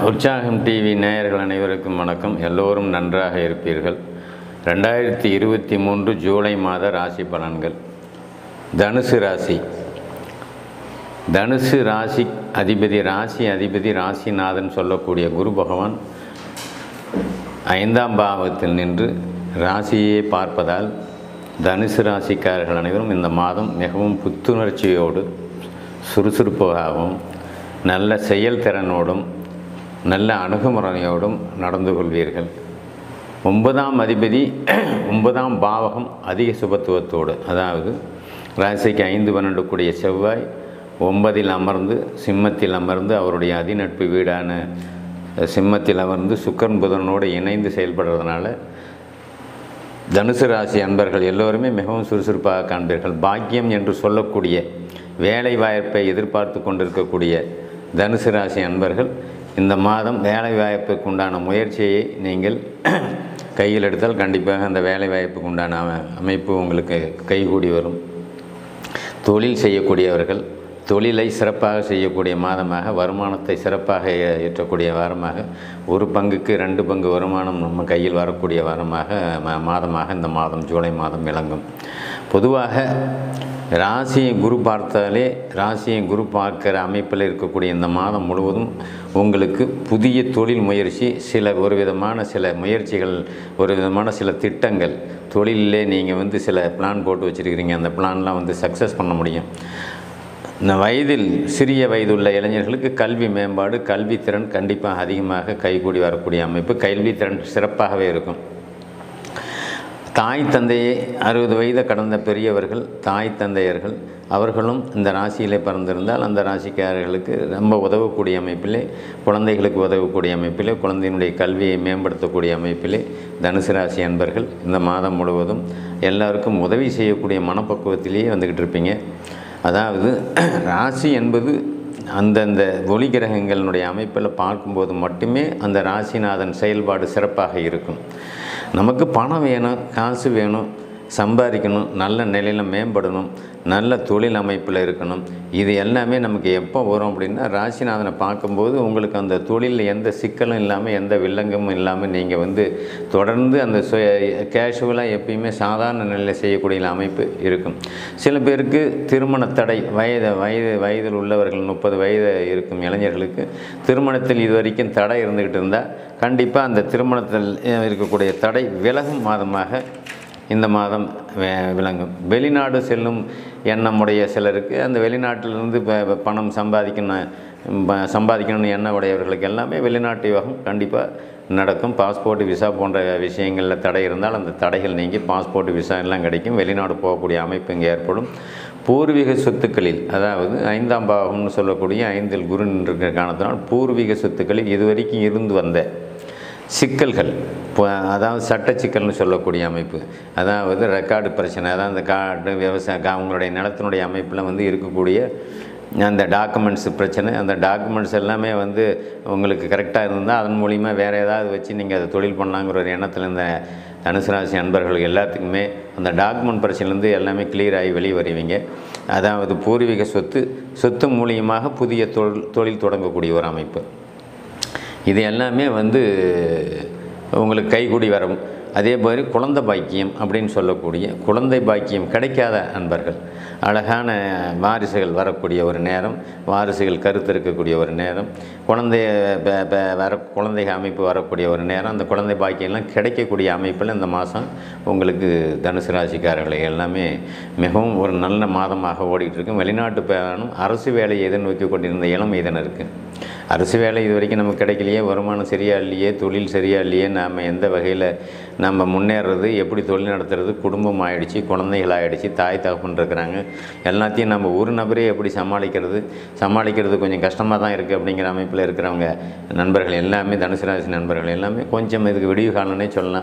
உற்சாகம் டிவி நேயர்கள் அனைவருக்கும் வணக்கம் எல்லோரும் நன்றாக இருப்பீர்கள் ரெண்டாயிரத்தி இருபத்தி மூன்று ஜூலை மாத ராசி பலன்கள் தனுசு ராசி தனுசு ராசி அதிபதி ராசி அதிபதி ராசிநாதன் சொல்லக்கூடிய குரு பகவான் ஐந்தாம் பாவத்தில் நின்று ராசியை பார்ப்பதால் தனுசு ராசிக்காரர்கள் அனைவரும் இந்த மாதம் மிகவும் புத்துணர்ச்சியோடு சுறுசுறுப்பாகவும் நல்ல செயல்திறனோடும் நல்ல அணுகுமுறையோடும் நடந்து கொள்வீர்கள் ஒன்பதாம் அதிபதி ஒன்பதாம் பாவகம் அதிக சுபத்துவத்தோடு அதாவது ராசிக்கு ஐந்து பன்னெண்டு கூடிய செவ்வாய் ஒன்பதில் அமர்ந்து சிம்மத்தில் அமர்ந்து அவருடைய அதிநட்பு வீடான சிம்மத்தில் அமர்ந்து சுக்கரன் புதனோடு இணைந்து செயல்படுறதுனால தனுசு ராசி அன்பர்கள் எல்லோருமே மிகவும் சுறுசுறுப்பாக காண்பீர்கள் பாக்கியம் என்று சொல்லக்கூடிய வேலை வாய்ப்பை எதிர்பார்த்து கொண்டிருக்கக்கூடிய தனுசு ராசி அன்பர்கள் இந்த மாதம் வேலை வாய்ப்புக்கு உண்டான முயற்சியை நீங்கள் கையில் எடுத்தால் கண்டிப்பாக அந்த வேலை வாய்ப்புக்கு உண்டான அம- அமைப்பு உங்களுக்கு கைகூடி வரும் தொழில் செய்யக்கூடியவர்கள் தொழிலை சிறப்பாக செய்யக்கூடிய மாதமாக வருமானத்தை சிறப்பாக ஏ- ஈற்றக்கூடிய வாரமாக ஒரு பங்குக்கு ரெண்டு பங்கு வருமானம் நம்ம கையில் வரக்கூடிய வாரமாக ம- மாதமாக இந்த மாதம் ஜூலை மாதம் விளங்கும் பொதுவாக ராசியை குரு பார்த்தாலே ராசியை குரு பார்க்கிற அமைப்பில் இருக்கக்கூடிய இந்த மாதம் முழுவதும் உங்களுக்கு புதிய தொழில் முயற்சி சில ஒரு விதமான சில முயற்சிகள் ஒரு விதமான சில திட்டங்கள் தொழிலிலே நீங்கள் வந்து சில பிளான் போட்டு வச்சுருக்கிறீங்க அந்த பிளான்லாம் வந்து சக்ஸஸ் பண்ண முடியும் இந்த வயதில் சிறிய வயதுள்ள இளைஞர்களுக்கு கல்வி மேம்பாடு கல்வி திறன் கண்டிப்பாக அதிகமாக கைகூடி வரக்கூடிய அமைப்பு கல்வி திறன் சிறப்பாகவே இருக்கும் தாய் தந்தையை அறுபது வயதை கடந்த பெரியவர்கள் தாய் தந்தையர்கள் அவர்களும் இந்த ராசியிலே பிறந்திருந்தால் அந்த ராசிக்காரர்களுக்கு ரொம்ப உதவக்கூடிய அமைப்பிலே குழந்தைகளுக்கு உதவக்கூடிய அமைப்பிலே குழந்தையினுடைய கல்வியை மேம்படுத்தக்கூடிய அமைப்பிலே தனுசு ராசி அன்பர்கள் இந்த மாதம் முழுவதும் எல்லாருக்கும் உதவி செய்யக்கூடிய மனப்பக்குவத்திலேயே வந்துக்கிட்டு இருப்பீங்க அதாவது ராசி என்பது அந்தந்த ஒளி கிரகங்களினுடைய அமைப்பில் பார்க்கும்போது மட்டுமே அந்த ராசிநாதன் செயல்பாடு சிறப்பாக இருக்கும் நமக்கு பணம் வேணும் காசு வேணும் சம்பாதிக்கணும் நல்ல நிலையில் மேம்படணும் நல்ல தொழில் அமைப்பில் இருக்கணும் இது எல்லாமே நமக்கு எப்போ வரும் அப்படின்னா ராசிநாதனை பார்க்கும்போது உங்களுக்கு அந்த தொழிலில் எந்த சிக்கலும் இல்லாமல் எந்த வில்லங்கமும் இல்லாமல் நீங்கள் வந்து தொடர்ந்து அந்த சுய கேஷுவலாக எப்பயுமே சாதாரண நிலையில் செய்யக்கூடிய அமைப்பு இருக்கும் சில பேருக்கு திருமண தடை வயது வயது வயதில் உள்ளவர்கள் முப்பது வயது இருக்கும் இளைஞர்களுக்கு திருமணத்தில் இது வரைக்கும் தடை இருந்துக்கிட்டு இருந்தால் கண்டிப்பாக அந்த திருமணத்தில் இருக்கக்கூடிய தடை விலகும் மாதமாக இந்த மாதம் வே- விளங்கும் வெளிநாடு செல்லும் எண்ணமுடைய சிலருக்கு அந்த வெளிநாட்டிலிருந்து ப- ப- பணம் சம்பாதிக்கணும் ப- சம்பாதிக்கணும்னு எண்ணம் உடையவர்களுக்கு எல்லாமே வெளிநாட்டு யோகம் கண்டிப்பாக நடக்கும் பாஸ்போர்ட் விசா போன்ற விஷயங்களில் தடை இருந்தால் அந்த தடைகள் நீங்கி பாஸ்போர்ட் விசா எல்லாம் கிடைக்கும் வெளிநாடு போகக்கூடிய அமைப்பு இங்கே ஏற்படும் பூர்வீக சொத்துக்களில் அதாவது ஐந்தாம் பாவம்னு சொல்லக்கூடிய ஐந்தில் குரு நின்றிருக்கிற காரணத்தினால் பூர்வீக சொத்துக்களில் இதுவரைக்கும் இருந்து வந்த சிக்கல்கள் இப்போ அதாவது சட்ட சிக்கல்னு சொல்லக்கூடிய அமைப்பு அதாவது ரெக்கார்டு பிரச்சனை அதாவது அந்த காடு விவசாய கா- உங்களுடைய நிலத்தினுடைய அமைப்பில் வந்து இருக்கக்கூடிய அந்த டாக்குமெண்ட்ஸ் பிரச்சனை அந்த டாக்குமெண்ட்ஸ் எல்லாமே வந்து உங்களுக்கு கரெக்டாக இருந்தால் அதன் மூலிமா வேறு ஏதாவது வச்சு நீங்கள் அதை தொழில் பண்ணலாங்கிற ஒரு எண்ணத்தில் இந்த தனுசு ராசி அன்பர்கள் எல்லாத்துக்குமே அந்த டாக்குமெண்ட் பிரச்சனைலேருந்து எல்லாமே clear ஆகி வெளியே வருவீங்க அதாவது பூர்வீக சொத்து சொத்து மூலியமாக புதிய தொழில் தொழில் தொடங்கக்கூடிய ஒரு அமைப்பு இது எல்லாமே வந்து உங்களுக்கு கைகூடி வரும் அதே மாதிரி குழந்தை பாக்கியம் அப்படின்னு சொல்லக்கூடிய குழந்தை பாக்கியம் கிடைக்காத அன்பர்கள் அழகான வாரிசுகள் வரக்கூடிய ஒரு நேரம் வாரிசுகள் கருத்து இருக்கக்கூடிய ஒரு நேரம் குழந்தைய ப- ப- வர குழந்தைக அமைப்பு வரக்கூடிய ஒரு நேரம் அந்த குழந்தை பாக்கியம்லாம் கிடைக்கக்கூடிய அமைப்பில் இந்த மாதம் உங்களுக்கு தனுசு ராசிக்காரர்களை எல்லாமே மிகவும் ஒரு நல்ல மாதமாக ஓடிட்டு இருக்கும் வெளிநாட்டு பயணம் அரசு வேலையை எதிர்நோக்கி கொண்டிருந்த இளம் இதனருக்கு அரசு வேலை இது வரைக்கும் நமக்கு கிடைக்கலையே வருமானம் சரியா இல்லையே தொழில் சரியா இல்லையே நாம் எந்த வகையில் நம்ம முன்னேறது எப்படி தொழில் நடத்துறது குடும்பம் ஆயிடுச்சு குழந்தைகள் ஆயிடுச்சு தாய் தகப்பன் இருக்கிறாங்க எல்லாத்தையும் நம்ம ஒரு நபரே எப்படி சமாளிக்கிறது சமாளிக்கிறது கொஞ்சம் கஷ்டமாக தான் இருக்குது அப்படிங்கிற அமைப்பில் இருக்கிறவங்க நண்பர்கள் எல்லாமே தனுசு ராசி நண்பர்கள் எல்லாமே கொஞ்சம் இதுக்கு விடிவு காலம்னே சொல்லலாம்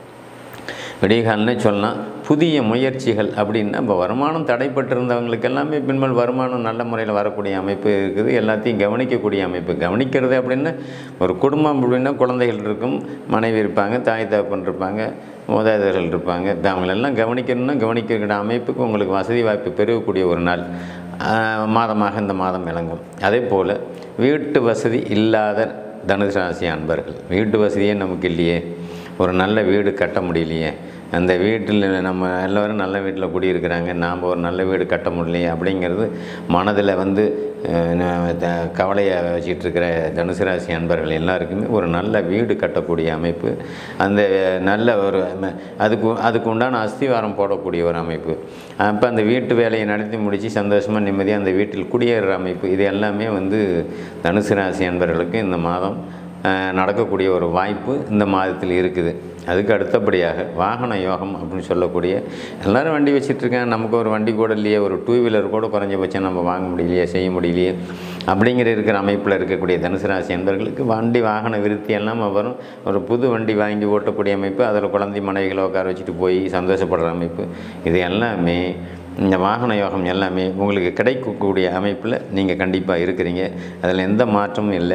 விடியகாலனே சொல்லலாம் புதிய முயற்சிகள் அப்படின்னா இப்போ வருமானம் தடைப்பட்டிருந்தவங்களுக்கு எல்லாமே பின்மல் வருமானம் நல்ல முறையில் வரக்கூடிய அமைப்பு இருக்குது எல்லாத்தையும் கவனிக்கக்கூடிய அமைப்பு கவனிக்கிறது அப்படின்னா ஒரு குடும்பம் அப்படின்னா குழந்தைகள் இருக்கும் மனைவி இருப்பாங்க தாய் தகப்பன் இருப்பாங்க மூதாதையர்கள் இருப்பாங்க இப்ப அவங்களெல்லாம் கவனிக்கணும்னா கவனிக்கிற அமைப்புக்கு உங்களுக்கு வசதி வாய்ப்பு பெருகக்கூடிய ஒரு நாள் ஆஹ், மாதமாக இந்த மாதம் விளங்கும் அதே போல் வீட்டு வசதி இல்லாத தனுசு ராசி அன்பர்கள் வீட்டு வசதியே நமக்கு இல்லையே ஒரு நல்ல வீடு கட்ட முடியலையே அந்த வீட்டில் நம்ம எல்லோரும் நல்ல வீட்டில் குடியிருக்கிறாங்க நாம் ஒரு நல்ல வீடு கட்ட முடியலையே அப்படிங்கிறது மனதில் வந்து அஹ், ந- த- கவலையை வச்சுட்டு இருக்கிற தனுசு ராசி அன்பர்கள் எல்லாருக்குமே ஒரு நல்ல வீடு கட்டக்கூடிய அமைப்பு அந்த நல்ல ஒரு ம- அதுக்கு அதுக்கு உண்டான அஸ்திவாரம் போடக்கூடிய ஒரு அமைப்பு அப்போ அந்த வீட்டு வேலையை நடத்தி முடித்து சந்தோஷமாக நிம்மதியாக அந்த வீட்டில் குடியேறுற அமைப்பு இது எல்லாமே வந்து தனுசு ராசி அன்பர்களுக்கு இந்த மாதம் அஹ், நடக்கக்கூடிய ஒரு வாய்ப்பு இந்த மாதத்தில் இருக்குது அதுக்கு அடுத்தபடியாக வாகன யோகம் அப்படின்னு சொல்லக்கூடிய எல்லாரும் வண்டி வச்சிட்ருக்காங்க நமக்கு ஒரு வண்டி கூட இல்லையே ஒரு டூ வீலர் கூட குறைஞ்சபட்சம் நம்ம வாங்க முடியலையே செய்ய முடியலையே அப்படிங்கிற இருக்கிற அமைப்பில் இருக்கக்கூடிய தனுசு ராசி என்பர்களுக்கு வண்டி வாகன விருத்தி எல்லாம் வரும் ஒரு புது வண்டி வாங்கி ஓட்டக்கூடிய அமைப்பு அதில் குழந்தை மனைவிகளை உட்கார வச்சுட்டு போய் சந்தோஷப்படுற அமைப்பு இது எல்லாமே இந்த வாகன யோகம் எல்லாமே உங்களுக்கு கிடைக்கக்கூடிய அமைப்பில் நீங்கள் கண்டிப்பாக இருக்கிறீங்க அதில் எந்த மாற்றமும் இல்லை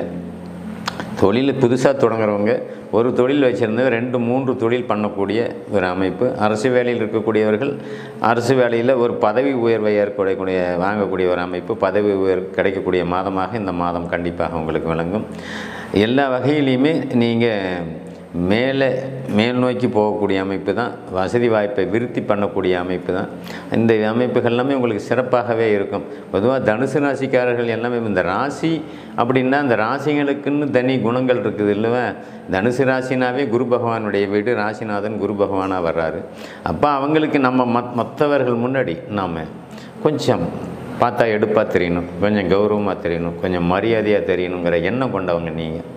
தொழில் புதுசாக தொடங்குறவங்க ஒரு தொழில் வச்சுருந்து ரெண்டு மூன்று தொழில் பண்ணக்கூடிய ஒரு அமைப்பு அரசு வேலையில் இருக்கக்கூடியவர்கள் அரசு வேலையில் ஒரு பதவி உயர்வை ஏற்கக்கூடிய வாங்கக்கூடிய ஒரு அமைப்பு பதவி உயர் கிடைக்கக்கூடிய மாதமாக இந்த மாதம் கண்டிப்பாக உங்களுக்கு விளங்கும் எல்லா வகையிலையுமே நீங்கள் மேலே மேல் நோக்கி போகக்கூடிய அமைப்பு தான் வசதி வாய்ப்பை விருத்தி பண்ணக்கூடிய அமைப்பு தான் இந்த அமைப்புகள் எல்லாமே உங்களுக்கு சிறப்பாகவே இருக்கும் பொதுவாக தனுசு ராசிக்காரர்கள் எல்லாமே இந்த ராசி அப்படின்னா அந்த ராசிகளுக்குன்னு தனி குணங்கள் இருக்குது இல்லைவா தனுசு ராசினாவே குரு பகவானுடைய வீடு ராசிநாதன் குரு பகவானாக வர்றாரு அப்போ அவங்களுக்கு நம்ம மத் மற்றவர்கள் முன்னாடி நாம் கொஞ்சம் பார்த்தா எடுப்பாக தெரியணும் கொஞ்சம் கௌரவமாக தெரியணும் கொஞ்சம் மரியாதையாக தெரியணுங்கிற எண்ணம் கொண்டவங்க நீங்கள்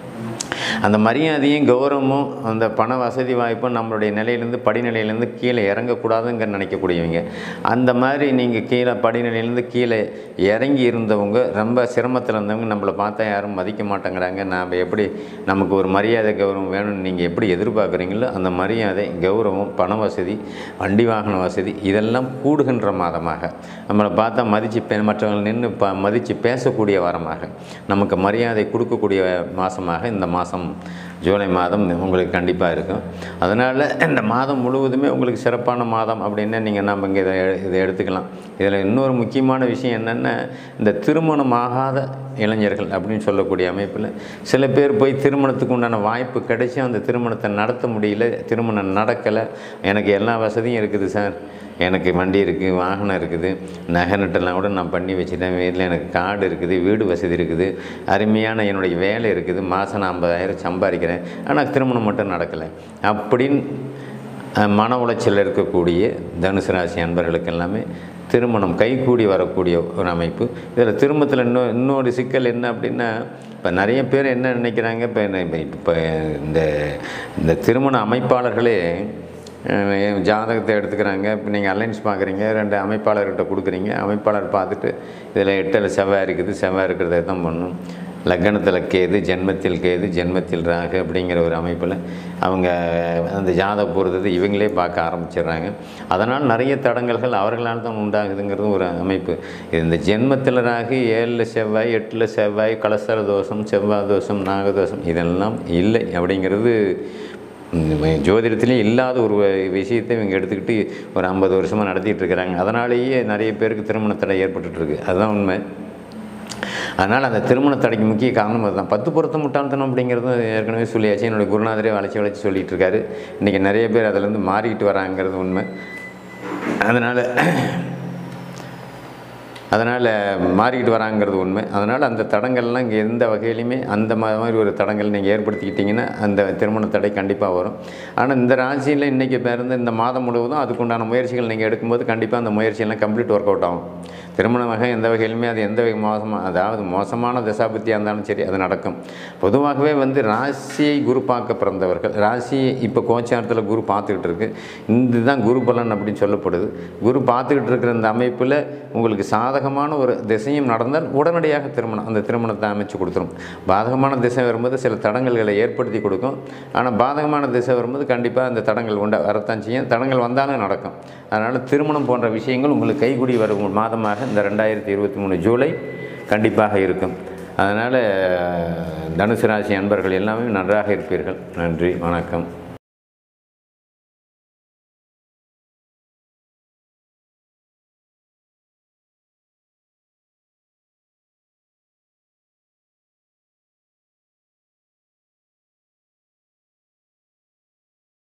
அந்த மரியாதையும் கௌரவமும் அந்த பண வசதி வாய்ப்பும் நம்மளுடைய நிலையிலேருந்து படிநிலையிலேருந்து கீழே இறங்கக்கூடாதுங்க நினைக்கக்கூடியவங்க அந்த மாதிரி நீங்கள் கீழே படிநிலையிலேருந்து கீழே இறங்கி இருந்தவங்க ரொம்ப சிரமத்தில் இருந்தவங்க நம்மளை பார்த்தா யாரும் மதிக்க மாட்டேங்கிறாங்க நாம் எப்படி நமக்கு ஒரு மரியாதை கௌரவம் வேணும்னு நீங்கள் எப்படி எதிர்பார்க்குறீங்களோ அந்த மரியாதை கௌரவம் பண வசதி வண்டி வாகன வசதி இதெல்லாம் கூடுகின்ற மாதமாக நம்மளை பார்த்தா மதித்து பே மற்றவர்கள் நின்று ப மதித்து பேசக்கூடிய வாரமாக நமக்கு மரியாதை கொடுக்கக்கூடிய மாதமாக இந்த மாதம் ஜூலை மாதம் உங்களுக்கு கண்டிப்பாக இருக்கும் அதனால் இந்த மாதம் முழுவதுமே உங்களுக்கு சிறப்பான மாதம் அப்படின்னு நீங்கள் நம்ம இங்கே இதை எ- இதை எடுத்துக்கலாம் இதில் இன்னொரு முக்கியமான விஷயம் என்னென்னா இந்த திருமணம் ஆகாத இளைஞர்கள் அப்படின்னு சொல்லக்கூடிய அமைப்பில் சில பேர் போய் திருமணத்துக்கு உண்டான வாய்ப்பு கிடைச்சி அந்த திருமணத்தை நடத்த முடியல திருமணம் நடக்கலை எனக்கு எல்லா வசதியும் இருக்குது சார் எனக்கு வண்டி இருக்குது வாகனம் இருக்குது நகை நட்டெல்லாம் கூட நான் பண்ணி வச்சுட்டேன் வீட்டில் எனக்கு கார்டு இருக்குது வீடு வசதி இருக்குது அருமையான என்னுடைய வேலை இருக்குது மாதம் நான் ஐம்பதாயிரம் சம்பாதிக்கிறேன் ஆனால் திருமணம் மட்டும் நடக்கலை அப்படின்னு அஹ், மன உளைச்சல் இருக்கக்கூடிய தனுசு ராசி அன்பர்களுக்கு எல்லாமே திருமணம் கைகூடி வரக்கூடிய ஒரு அமைப்பு இதில் திருமணத்தில் இன்னொரு இன்னொரு சிக்கல் என்ன அப்படின்னா இப்போ நிறைய பேர் என்ன நினைக்கிறாங்க இப்போ இப்போ இந்த இந்த திருமண அமைப்பாளர்களே அஹ் ஜாதகத்தை எடுத்துக்கிறாங்க இப்போ நீங்கள் அலைன்ஸ் பார்க்குறீங்க ரெண்டு அமைப்பாளர்கிட்ட கொடுக்குறீங்க அமைப்பாளர் பார்த்துட்டு இதில் எட்டில் செவ்வாய் இருக்குது செவ்வாய் இருக்கிறத தான் பண்ணும் லக்னத்தில் கேது ஜென்மத்தில் கேது ஜென்மத்தில் ராகு அப்படிங்கிற ஒரு அமைப்பில் அவங்க அந்த ஜாதக பொறுத்தது இவங்களே பார்க்க ஆரம்பிச்சிடுறாங்க அதனால் நிறைய தடங்கல்கள் அவர்களால் தான் உண்டாகுதுங்கிறது ஒரு அமைப்பு இந்த ஜென்மத்தில் ராகு ஏழில் செவ்வாய் எட்டில் செவ்வாய் கலசர தோஷம் செவ்வாய் தோஷம் நாகதோஷம் இதெல்லாம் இல்லை அப்படிங்கிறது ம், ஜோதிடத்திலே இல்லாத ஒரு விஷயத்தை இவங்க எடுத்துக்கிட்டு ஒரு ஐம்பது வருஷமாக நடத்திட்டு இருக்கிறாங்க அதனாலேயே நிறைய பேருக்கு திருமண தடை ஏற்பட்டுட்டு இருக்கு அதுதான் உண்மை அதனால் அந்த திருமண தடைக்கு முக்கிய காரணம் அதுதான் பத்து பொருத்தம் முட்டாள்தனம் அப்படிங்கிறது ஏற்கனவே சொல்லியாச்சு என்னுடைய குருநாதரே வளைச்சி வளைச்சி சொல்லிட்டு இருக்காரு இன்றைக்கி நிறைய பேர் அதிலேருந்து மாறிக்கிட்டு வராங்கிறது உண்மை அதனால் அதனால் மாறிக்கிட்டு வராங்கிறது உண்மை அதனால் அந்த தடங்கள்லாம் இங்கே எந்த வகையிலையுமே அந்த மா- மாதிரி ஒரு தடங்கள் நீங்கள் ஏற்படுத்திக்கிட்டிங்கன்னா அந்த திருமண தடை கண்டிப்பாக வரும் ஆனால் இந்த ராசியில் இன்றைக்கி பிறந்த இந்த மாதம் முழுவதும் அதுக்குண்டான முயற்சிகள் நீங்கள் எடுக்கும்போது கண்டிப்பாக அந்த முயற்சியெல்லாம் கம்ப்ளீட் ஒர்க் அவுட் ஆகும் திருமண வகை எந்த வகையிலுமே அது எந்த வகை மோசமாக அதாவது மோசமான தசாபுத்தியாக இருந்தாலும் சரி அது நடக்கும் பொதுவாகவே வந்து ராசியை குரு பார்க்க பிறந்தவர்கள் ராசியை இப்போ கோச்சாரத்தில் குரு பார்த்துக்கிட்டு இருக்கு இதுதான் குரு பலன் அப்படின்னு சொல்லப்படுது குரு பார்த்துக்கிட்டு இருக்கிற இந்த அமைப்பில் உங்களுக்கு சாதகமான ஒரு திசையும் நடந்தால் உடனடியாக திருமணம் அந்த திருமணத்தை அமைச்சு கொடுத்துரும் பாதகமான திசை வரும்போது சில தடங்கல்களை ஏற்படுத்தி கொடுக்கும் ஆனால் பாதகமான திசை வரும்போது கண்டிப்பாக அந்த தடங்கள் உண்ட வரத்தான் செய்யும் தடங்கள் வந்தாலும் நடக்கும் அதனால் திருமணம் போன்ற விஷயங்கள் உங்களுக்கு கைகூடி வரும் மாதமாக இந்த ரெண்டாயிரத்தி இருபத்தி மூணு ஜூலை கண்டிப்பாக இருக்கும் அதனால் தனுசு ராசி அன்பர்கள் எல்லாமே நன்றாக இருப்பீர்கள் நன்றி வணக்கம்